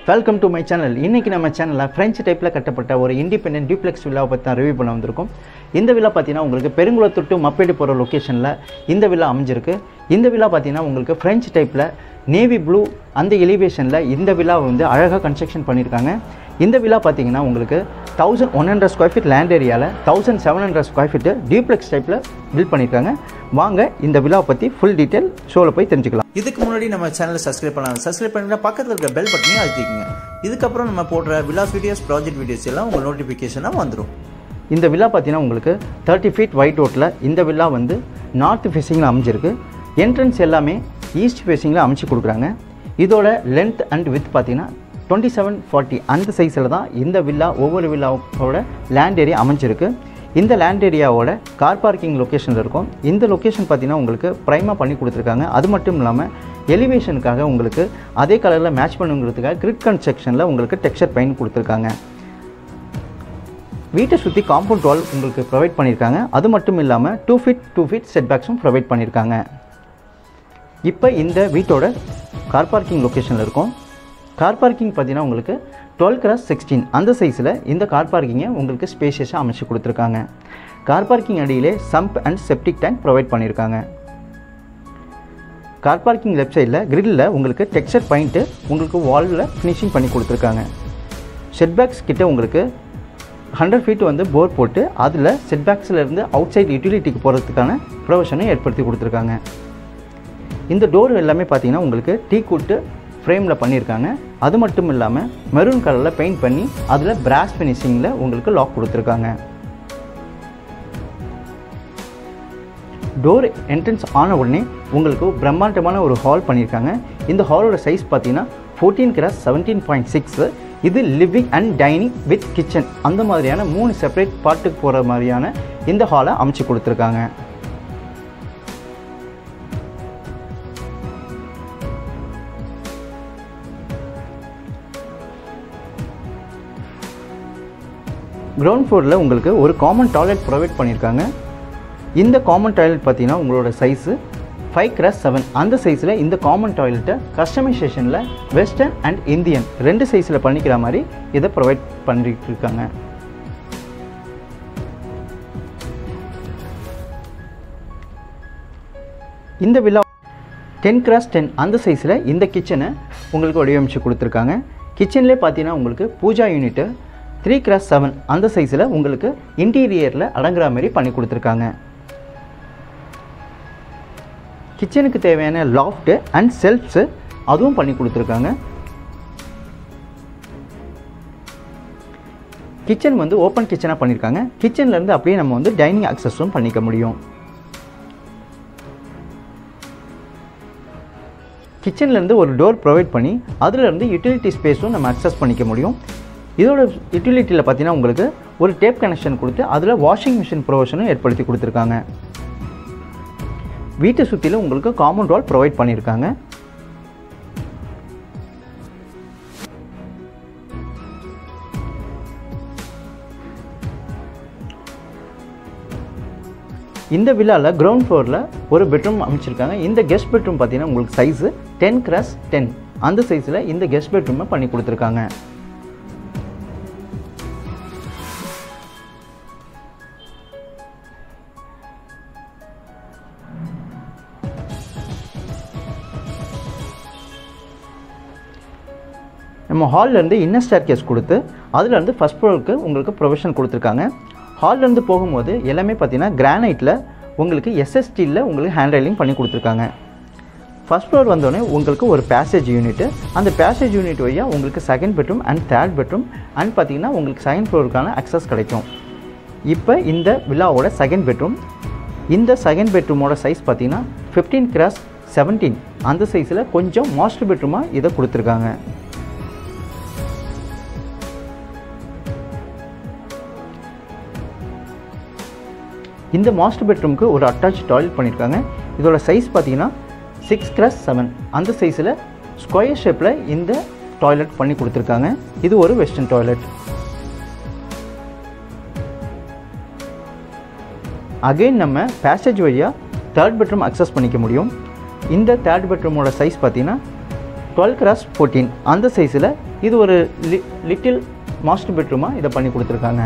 welcome to my channel இன்றைக்கி நம்ம சேனலில் ஃப்ரெஞ்சு டைப்பில் கட்டப்பட்ட ஒரு இண்டிபெண்டன்ட் டியூப்ளெக்ஸ் வில்லாவை பற்றி தான் ரிவ்யூ பண்ண வந்திருக்கோம் இந்த வில்லா பார்த்தீங்கன்னா உங்களுக்கு பெருங்குளத்தூர் டு மப்பேடி போகிற லொக்கேஷனில் இந்த வில்லா அமைஞ்சிருக்கு இந்த வில்லா பார்த்தீங்கன்னா உங்களுக்கு ஃப்ரெஞ்சு டைப்பில் நேவி ப்ளூ அந்த எலிவேஷனில் இந்த வில்லாவை வந்து அழகாக கன்ஸ்ட்ரக்ஷன் பண்ணியிருக்காங்க இந்த வில்லா பார்த்தீங்கன்னா உங்களுக்கு thousand one hundred square feet land ஏரியாவில் thousand seven hundred square feet duplex டைப்பில் பில்ட் பண்ணியிருக்காங்க வாங்க இந்த விழாவை பற்றி ஃபுல் டீட்டெயில் ஷோவில் போய் தெரிஞ்சுக்கலாம் இதுக்கு முன்னாடி நம்ம சேனலை சப்ஸ்கிரைப் பண்ணலாம் சப்ஸ்கிரைப் பண்ணிட்டு பக்கத்தில் இருக்க பெல் பட்டனையும் அழுத்திக்கங்க இதுக்கப்புறம் நம்ம போடுற விலாஸ் வீடியோஸ் ப்ராஜெக்ட் வீடியோஸ் எல்லாம் உங்கள் நோட்டிஃபிகேஷனாக வந்துடும் இந்த வில்லா பார்த்தீங்கன்னா உங்களுக்கு தேர்ட்டி ஃபீட் ஒயிட் ரோட்டில் இந்த வில்லா வந்து நார்த் ஃபேஸிங்கில் அமைஞ்சிருக்கு என்ட்ரன்ஸ் எல்லாமே ஈஸ்ட் ஃபேஸிங்கில் அமைச்சு கொடுக்குறாங்க இதோட லென்த் அண்ட் வித் பார்த்தீங்கன்னா டுவெண்ட்டி செவன் ஃபார்ட்டி அந்த சைஸில் தான் இந்த வில்லா ஒவ்வொரு வில்லாவோட லேண்ட் ஏரியா அமைஞ்சிருக்கு இந்த லேண்ட் ஏரியாவோட கார் பார்க்கிங் லொக்கேஷனில் இருக்கும் இந்த லொக்கேஷன் பார்த்தீங்கன்னா உங்களுக்கு ப்ரைமாக பண்ணி கொடுத்துருக்காங்க அது மட்டும் இல்லாமல் எலிவேஷனுக்காக உங்களுக்கு அதே கலரில் மேட்ச் பண்ணுங்கிறதுக்காக கிரிட் கன்ஸ்ட்ரக்ஷனில் உங்களுக்கு டெக்ஸ்சர் பெயிண்ட் கொடுத்துருக்காங்க வீட்டை சுற்றி காம்பவுண்ட் வால் உங்களுக்கு ப்ரொவைட் பண்ணியிருக்காங்க அது மட்டும் இல்லாமல் two feet two feet set பேக்ஸும் ப்ரொவைட் பண்ணியிருக்காங்க இப்போ இந்த வீட்டோட கார் பார்க்கிங் லொக்கேஷனில் இருக்கும் கார் பார்க்கிங் பார்த்தீங்கன்னா உங்களுக்கு டுவெல் கிராஸ் சிக்ஸ்டீன் அந்த சைஸில் இந்த கார் பார்க்கிங்கை உங்களுக்கு ஸ்பேஷியஸாக அமைச்சு கொடுத்துருக்காங்க கார் பார்க்கிங் அடியிலே sump and septic tank provide பண்ணியிருக்காங்க கார் பார்க்கிங் லெஃப்ட் சைடில் கிரில்லில் உங்களுக்கு டெக்ஸ்சர் பாயிண்ட்டு உங்களுக்கு வாலில் ஃபினிஷிங் பண்ணி கொடுத்துருக்காங்க செட்பேக்ஸ் கிட்ட உங்களுக்கு ஹண்ட்ரட் ஃபீட் வந்து போர் போட்டு அதில் செட்பேக்ஸில் அவுட் சைட் யூட்டிலிட்டிக்கு போகிறதுக்கான ப்ரொவிஷனை ஏற்படுத்தி கொடுத்துருக்காங்க இந்த டோர் எல்லாமே பார்த்தீங்கன்னா உங்களுக்கு டீ கூட்டு ஃப்ரேமில் பண்ணியிருக்காங்க அது மட்டும் இல்லாமல் மெரூன் கலரில் பெயிண்ட் பண்ணி அதில் பிராஸ் ஃபினிஷிங்கில் உங்களுக்கு லாக் கொடுத்துருக்காங்க டோர் என்ட்ரன்ஸ் ஆன உடனே உங்களுக்கு பிரம்மாண்டமான ஒரு ஹால் பண்ணியிருக்காங்க இந்த ஹாலோட சைஸ் பார்த்தீங்கன்னா fourteen cross seventeen point six இது living and dining with kitchen அந்த மாதிரியான மூணு செப்பரேட் பார்ட்டுக்கு போகிற மாதிரியான இந்த ஹாலை அமைச்சு கொடுத்துருக்காங்க கிரவுண்ட் ஃப்ளோரில் உங்களுக்கு ஒரு காமன் டாய்லெட் ப்ரொவைட் பண்ணியிருக்காங்க இந்த காமன் டாய்லெட் பார்த்தீங்கன்னா உங்களோட சைஸு ஃபைவ் கிராஸ் செவன் அந்த சைஸில் இந்த காமன் டாய்லெட்டை கஸ்டமைசேஷனில் வெஸ்டர்ன் அண்ட் இந்தியன் ரெண்டு சைஸில் பண்ணிக்கிற மாதிரி இதை ப்ரொவைட் பண்ணிட்டு இருக்காங்க இந்த விழா டென் கிராஸ் டென் அந்த சைஸில் இந்த கிச்சனை உங்களுக்கு வடிவமைச்சு கொடுத்துருக்காங்க கிச்சன்லேயே பார்த்தீங்கன்னா உங்களுக்கு puja unit three cross seven அந்த சைஸில் உங்களுக்கு இன்டீரியரில் அடங்குற மாதிரி பண்ணி கொடுத்துருக்காங்க கிச்சனுக்கு தேவையான லாஃப்ட்டு அண்ட் செல்ஃப்ஸு அதுவும் பண்ணி கொடுத்துருக்காங்க கிச்சன் வந்து ஓப்பன் கிச்சனாக பண்ணியிருக்காங்க கிச்சன்லேருந்து அப்படியே நம்ம வந்து டைனிங் அக்சஸும் பண்ணிக்க முடியும் கிச்சன்லேருந்து ஒரு டோர் ப்ரொவைட் பண்ணி அதிலேருந்து யூட்டிலிட்டி ஸ்பேஸும் நம்ம அக்சஸ் பண்ணிக்க முடியும் இதோட யூட்டிலிட்டியில் பார்த்தீங்கன்னா உங்களுக்கு ஒரு டேப் கனெக்ஷன் கொடுத்து அதில் வாஷிங் மிஷின் ப்ரொவிஷனும் ஏற்படுத்தி கொடுத்துருக்காங்க வீட்டை சுற்றிலும் உங்களுக்கு காமன் வால் ப்ரொவைட் பண்ணியிருக்காங்க இந்த விழாவில் கிரவுண்ட் ஃப்ளோரில் ஒரு பெட்ரூம் அமைச்சிருக்காங்க இந்த கெஸ்ட் பெட்ரூம் பார்த்தீங்கன்னா உங்களுக்கு சைஸு டென் கிராஸ் டென் அந்த சைஸில் இந்த கெஸ்ட் பெட்ரூமை பண்ணி கொடுத்துருக்காங்க நம்ம ஹால்லேருந்து இன்னர் ஸ்டேர் கேஸ் கொடுத்து அதுலேருந்து ஃபஸ்ட் ஃப்ளோருக்கு உங்களுக்கு ப்ரொவிஷன் கொடுத்துருக்காங்க ஹால்லேருந்து போகும்போது எல்லாமே பார்த்தீங்கன்னா கிரானைட்டில் உங்களுக்கு எஸ்எஸ்டியில் உங்களுக்கு ஹேண்ட் ரைலிங் பண்ணி கொடுத்துருக்காங்க ஃபஸ்ட் ஃப்ளோர் வந்தோடனே உங்களுக்கு ஒரு பேசேஜ் யூனிட்டு அந்த பேசேஜ் யூனிட் வழியாக உங்களுக்கு second bedroom and third bedroom and பார்த்தீங்கன்னா உங்களுக்கு செகண்ட் ஃப்ளோருக்கான அக்சஸ் கிடைக்கும் இப்போ இந்த விழாவோட செகண்ட் பெட்ரூம் இந்த செகண்ட் பெட்ரூமோட சைஸ் பார்த்தீங்கன்னா ஃபிஃப்டீன் கிராஸ் செவன்டீன் அந்த சைஸில் கொஞ்சம் மாஸ்டர் பெட்ரூமாக இதை கொடுத்துருக்காங்க இந்த மாஸ்டர் பெட்ரூமுக்கு ஒரு அட்டாச் டாய்லெட் பண்ணியிருக்காங்க இதோட சைஸ் பார்த்தீங்கன்னா சிக்ஸ் கிராஸ் செவன் அந்த சைஸில் ஸ்கொயர் ஷேப்பில் இந்த டாய்லெட் பண்ணி கொடுத்துருக்காங்க இது ஒரு வெஸ்டர்ன் டாய்லெட் அகெயின் நம்ம பேசேஜ் வழியாக தேர்ட் பெட்ரூம் அக்சஸ் பண்ணிக்க முடியும் இந்த தேர்ட் பெட்ரூமோட சைஸ் பார்த்தீங்கன்னா டுவெல் கிராஸ் ஃபோர்டீன் அந்த சைஸில் இது ஒரு லி லிட்டில் மாஸ்டர் பெட்ரூமாக இதை பண்ணி கொடுத்துருக்காங்க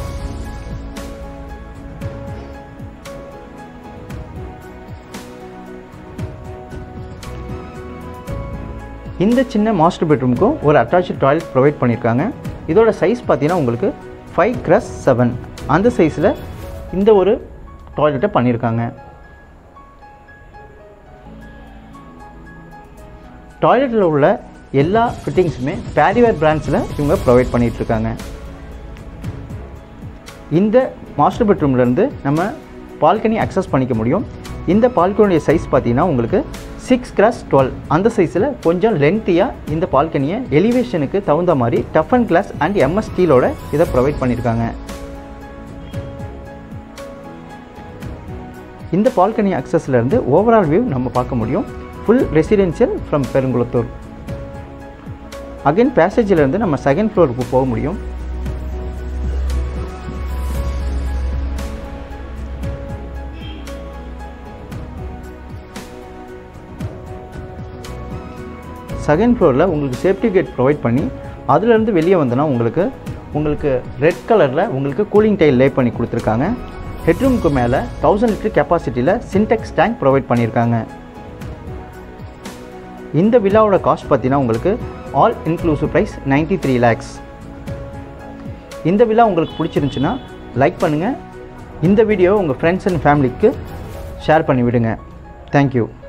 இந்த சின்ன மாஸ்டர் பெட்ரூமுக்கும் ஒரு அட்டாச்சு டாய்லெட் ப்ரொவைட் பண்ணியிருக்காங்க இதோட சைஸ் பார்த்தீங்கன்னா உங்களுக்கு ஃபைவ் கிராஸ் செவன் அந்த சைஸில் இந்த ஒரு டாய்லெட்டை பண்ணியிருக்காங்க டாய்லெட்டில் உள்ள எல்லா ஃபிட்டிங்ஸுமே பேரிவேர் பிராண்ட்ஸில் இவங்க ப்ரொவைட் பண்ணிகிட்ருக்காங்க இந்த மாஸ்டர் பெட்ரூம்லேருந்து நம்ம பால்கனி அக்சஸ் பண்ணிக்க முடியும் இந்த பால்கனியோட சைஸ் பார்த்தீங்கன்னா உங்களுக்கு சிக்ஸ் கிராஸ் டுவெல் அந்த சைஸில் கொஞ்சம் லென்த்தியாக இந்த பால்கனியை எலிவேஷனுக்கு தகுந்த மாதிரி tough and glass and MS ஸ்டீலோட இதை ப்ரொவைட் பண்ணியிருக்காங்க இந்த பால்கனி அக்சஸ்லேருந்து ஓவரால் வியூ நம்ம பார்க்க முடியும் full residential from Perungalathur again பேசேஜிலேருந்து நம்ம செகண்ட் ஃப்ளோருக்கு போக முடியும் செகண்ட் ஃப்ளோரில் உங்களுக்கு சேஃப்டி கேட் ப்ரொவைட் பண்ணி அதுலேருந்து வெளியே வந்தோன்னா உங்களுக்கு உங்களுக்கு ரெட் கலரில் உங்களுக்கு கூலிங் டைல் லே பண்ணி கொடுத்துருக்காங்க ஹெட்ரூமுக்கு மேலே தௌசண்ட் லிட்டர் கெப்பாசிட்டியில் சின்டெக்ஸ் டேங்க் ப்ரொவைட் பண்ணியிருக்காங்க இந்த வில்லாவோட காஸ்ட் பார்த்தீங்கன்னா உங்களுக்கு all inclusive price ninety three lakhs இந்த வில்லா உங்களுக்கு பிடிச்சிருந்துச்சுன்னா லைக் பண்ணுங்கள் இந்த வீடியோவை உங்கள் ஃப்ரெண்ட்ஸ் அண்ட் ஃபேமிலிக்கு ஷேர் பண்ணி விடுங்க தேங்க்யூ